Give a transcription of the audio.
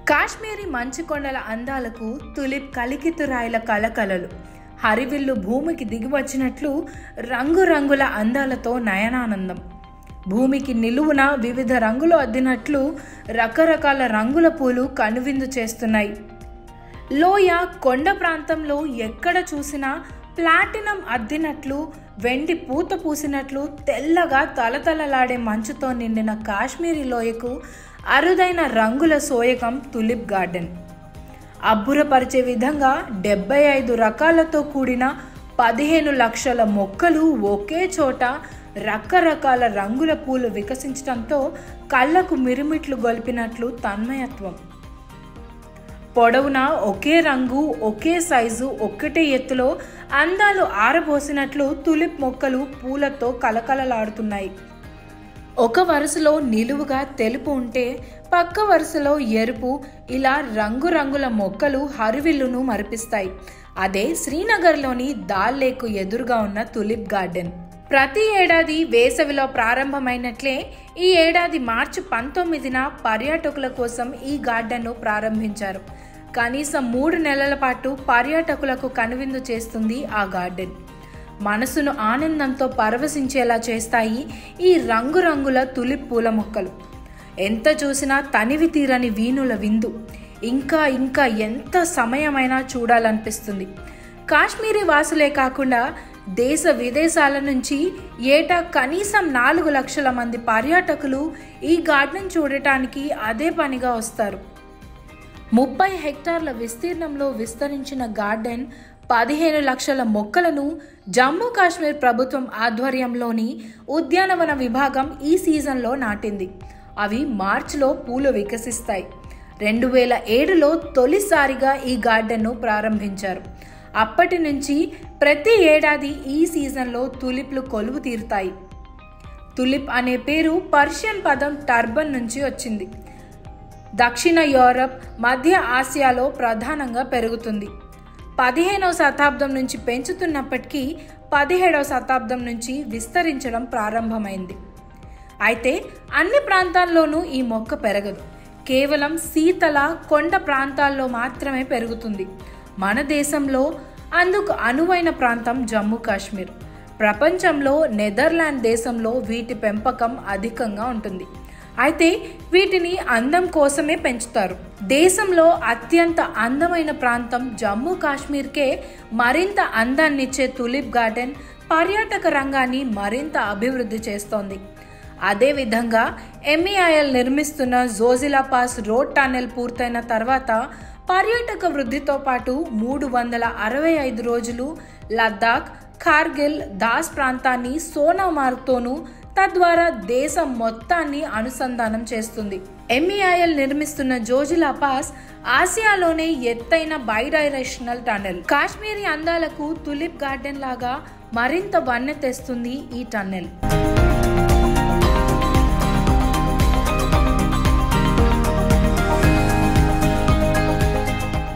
కాశ్మీరీ మంచు కొండల అందాలకు తులిప్ కలికితురాయిల కలకలలు హరివిల్లు భూమికి దిగివచ్చినట్లు రంగురంగుల అందాలతో నయనానందం భూమికి నిలువున వివిధ రంగులు అద్దినట్లు రకరకాల రంగుల పూలు కనువిందు చేస్తున్నాయి లోయ కొండ ప్రాంతంలో ఎక్కడ చూసినా ప్లాటినం అద్దినట్లు వెండి పూత పూసినట్లు తెల్లగా తలతలలాడే మంచుతో నిండిన కాశ్మీరీ లోయకు అరుదైన రంగుల సోయకం తులిప్ గార్డెన్ అబ్బురపరిచే విధంగా డెబ్బై ఐదు రకాలతో కూడిన పదిహేను లక్షల మొక్కలు ఒకే చోట రకరకాల రంగుల పూలు వికసించడంతో కళ్ళకు మిరుమిట్లు గొలిపినట్లు తన్మయత్వం పొడవునా ఒకే రంగు ఒకే సైజు ఒక్కటే ఎత్తులో అందాలు ఆరబోసినట్లు తులిప్ మొక్కలు పూలతో కలకలలాడుతున్నాయి ఒక వరుసలో నిలువుగా తెలుపు ఉంటే పక్క వరుసలో ఎరుపు ఇలా రంగురంగుల మొక్కలు హరివిల్లును మరిపిస్తాయి అదే శ్రీనగర్లోని దాల్ లేకు ఎదురుగా ఉన్న తులిప్ గార్డెన్ ప్రతి ఏడాది వేసవిలో ప్రారంభమైనట్లే ఈ ఏడాది మార్చి పంతొమ్మిదిన పర్యాటకుల కోసం ఈ గార్డెన్ను ప్రారంభించారు కనీసం మూడు నెలల పాటు పర్యాటకులకు కనువిందు చేస్తుంది ఆ గార్డెన్ మనసును ఆనందంతో పరవశించేలా చేస్తాయి ఈ రంగురంగుల తులిప్ పూల మొక్కలు ఎంత చూసినా తనివి తీరని వీణుల విందు ఇంకా ఇంకా ఎంత సమయమైనా చూడాలనిపిస్తుంది కాశ్మీరీ వాసులే కాకుండా దేశ విదేశాల నుంచి ఏటా కనీసం నాలుగు లక్షల మంది పర్యాటకులు ఈ గార్డెన్ చూడటానికి అదే పనిగా వస్తారు ముప్పై హెక్టార్ల విస్తీర్ణంలో విస్తరించిన గార్డెన్ పదిహేను లక్షల మొక్కలను జమ్మూ కాశ్మీర్ ప్రభుత్వం ఆధ్వర్యంలోని ఉద్యానవన విభాగం ఈ సీజన్లో నాటింది అవి మార్చిలో పూలు వికసిస్తాయి రెండు వేల ఏడులో తొలిసారిగా ఈ గార్డెన్ను ప్రారంభించారు అప్పటి నుంచి ప్రతి ఏడాది ఈ సీజన్లో తులిప్లు కొలువు తీరుతాయి తులిప్ అనే పేరు పర్షియన్ పదం టర్బన్ నుంచి వచ్చింది దక్షిణ యూరప్ మధ్య ఆసియాలో ప్రధానంగా పెరుగుతుంది పదిహేనవ శతాబ్దం నుంచి పెంచుతున్నప్పటికీ పదిహేడవ శతాబ్దం నుంచి విస్తరించడం ప్రారంభమైంది అయితే అన్ని ప్రాంతాల్లోనూ ఈ మొక్క పెరగదు కేవలం శీతల కొండ ప్రాంతాల్లో మాత్రమే పెరుగుతుంది మన దేశంలో అందుకు అనువైన ప్రాంతం జమ్మూ కాశ్మీర్ ప్రపంచంలో నెదర్లాండ్ దేశంలో వీటి పెంపకం అధికంగా ఉంటుంది అయితే వీటిని అందం కోసమే పెంచుతారు దేశంలో అత్యంత అందమైన ప్రాంతం జమ్మూ కాశ్మీర్కే మరింత అందాన్నిచ్చే తులిప్ గార్డెన్ పర్యాటక రంగాన్ని మరింత అభివృద్ధి చేస్తోంది అదేవిధంగా ఎంఈఐఎల్ నిర్మిస్తున్న జోజిలా పాస్ రోడ్ టన్నెల్ పూర్తయిన తర్వాత పర్యాటక వృద్ధితో పాటు మూడు వందల అరవై ఐదు రోజులు లద్దాఖ్ కార్గిల్ దాస్ ప్రాంతాన్ని సోనామార్గ్తోనూ తద్వారా దేశం మొత్తాన్ని అనుసంధానం చేస్తుంది ఎంఈఐఎల్ నిర్మిస్తున్న జోజిలా పాస్ ఆసియాలోనే ఎత్తైన బైడైరెక్షనల్ టన్నెల్ కాశ్మీరీ అందాలకు తులిప్ గార్డెన్ లాగా మరింత వన్నె తెస్తుంది ఈ టన్నెల్